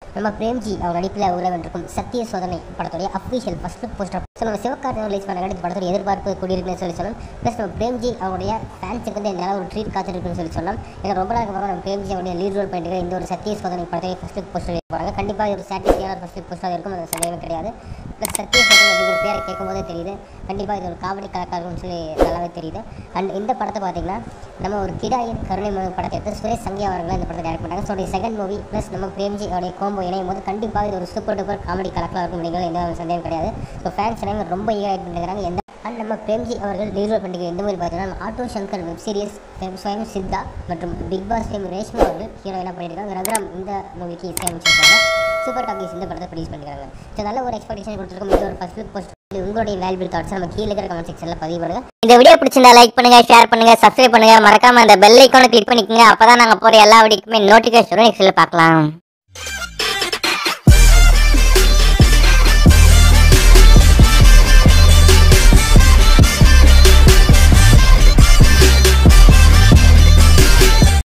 நம்ம பிரேம்ஜி அவர் நடிப்பில் உறவென்றிருக்கும் சத்திய சோதனை படத்துடைய official first look poster so நம்ம சிவகார்த்திகேயன் ரிலீஸ் பண்ண இந்த படத்துடைய எதிர்பார்ப்பு கூடியிருக்குன்னு சொல்லி சொல்லலாம் ப்ளஸ் நம்ம பிரேம்ஜி அவருடைய ஃபேன்ஸுக்கு வந்து இந்த ஒரு ட்ரீட் காத்திருக்குன்னு சொல்லி சொல்லலாம் ஏன்னா ரொம்ப நாளுக்கு அப்புறம் நம்ம பிரேம்ஜி அவருடைய லீட் ரோல் பண்ணிட்டு இந்த ஒரு சத்திய சோதனை படத்தை ஃபர்ஸ்ட் லுக் போஸ்டர் போகிறாங்க கண்டிப்பாக ஒரு சாட்டிஸ்ஃபையான ஃபர்ஸ்ட் லுக் போஸ்டர் இருக்கும் அது சந்தேகமே கிடையாது ப்ளஸ் சத்திய சோதனை அப்படிங்கிற பேரை கேட்கும் போதே தெரியுது கண்டிப்பாக இது ஒரு காமெடி கலாக்காரம்னு சொல்லி நல்லாவே தெரியுது அண்ட் இந்த படத்தை பார்த்தீங்கன்னா நம்ம ஒரு கிடாயின் கருணை மூவி படத்தை எடுத்து சுரேஷ் சங்கியா அவர்கள் இந்த படத்தை டேரக்ட் பண்ணாங்க ஸோ செகண்ட் மூவி ப்ளஸ் நம்ம பிரேம்ஜி அவருடைய கோம்போ இணையும் போது கண்டிப்பாக இது ஒரு சூப்பர் டூப்பர் காமெடி கலக்கலாக இருக்கும் அப்படிங்கிறது எந்த ஒரு சந்தேகம் கிடையாது ஸோ ஃபேன்ஸ் எல்லாமே ரொம்ப ஈகர் பண்ணிக்கிறாங்க எந்த அண்ட் நம்ம பிரேம்ஜி அவர்கள் ரீரோல் பண்ணிக்கிற இந்த மாதிரி பார்த்தீங்கன்னா ஆட்டோ சங்கர் வெப் சீரிஸ் ஸ்வயம் சித்தா மற்றும் பிக் பாஸ் ஃபேம் ரேஷ்மா அவர்கள் ஹீரோயினாக பண்ணியிருக்காங்க ரகுராம் இந்த மூவிக்கு இசையமைச்சிருக்காங்க சூப்பர் டாக்கிஸ் இந்த படத்தை ப்ரொடியூஸ் பண்ணிக்கிறாங்க ஸோ நல்ல ஒரு எக்ஸ்பெக்டேஷன் கொடுத்துருக்கோம் இது ஒரு ஃபர்ஸ்ட் லுக் போஸ்ட் உங்களுடைய வேல்பிள் தாட்ஸ் நம்ம கீழே இருக்கிற கமெண்ட் செக்ஷனில் பதிவு பண்ணுங்க இந்த வீடியோ பிடிச்சிருந்தா லைக் பண்ணுங்க ஷேர் பண்ணுங்க சப்ஸ்கிரைப் பண்ணுங்க மறக்காம அந்த பெல் ஐக்கானை கிளிக் பண்ணிக்கோங்க அப்பதான் நாங்க போற எல்லா வீடியோக்குமே நோட்டிஃபிகேஷன் நெக்ஸ்ட்ல பார்க்கலாம்